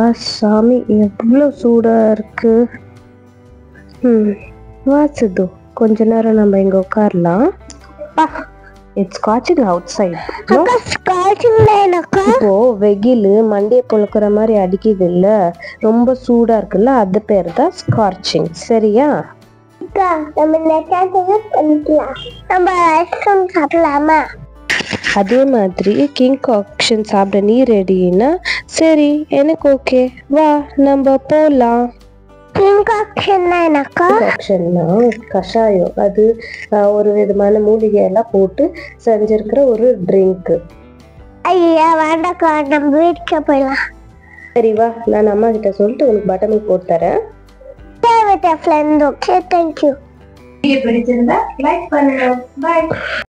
சாமி எவ்வளோ சூடா இருக்கு ம் வா சித்து கொஞ்ச நேரம் நம்ம இங்க உட்காரலாம் பா இட்ஸ் ஸ்காட்சிங் அவுட் சைட் அக்கா ஸ்காட்சிங்ல எனக்கா இப்போ வெயில் மண்டையை பொழுக்கிற மாதிரி அடிக்குது இல்ல ரொம்ப சூடா இருக்குல்ல அது பேர் தான் ஸ்கார்ச்சிங் சரியா அக்கா நம்ம நெட்டாக பண்ணிக்கலாம் நம்ம ஐஸ்கிரீம் சாப்பிடலாமா அதே மாதிரி கிங் காக்ஷன் சாப்பிட நீ ரெடின்னா சரி எனக்கு ஓகே வா நம்ம போலாம் கிங்காக்ஷன்னா எனக்கா காக்ஷன்னா கஷாயம் அது அஹ், ஒரு விதமான மூலிகை எல்லாம் போட்டு செஞ்சிருக்கிற ஒரு ட்ரிங்க் ஐயா வேண்டாக்கா நம்ம வீட்டுக்கு போயிடலாம் சரி வா நான் அம்மா கிட்ட சொல்லிட்டு உனக்கு பட்டர் மில்க் போட்டு தரேன் வித் ஃப்ரெண்ட் ஓகே தேங்க்யூ பிடிச்சிருந்தா லைக் பண்ணுங்க பாய்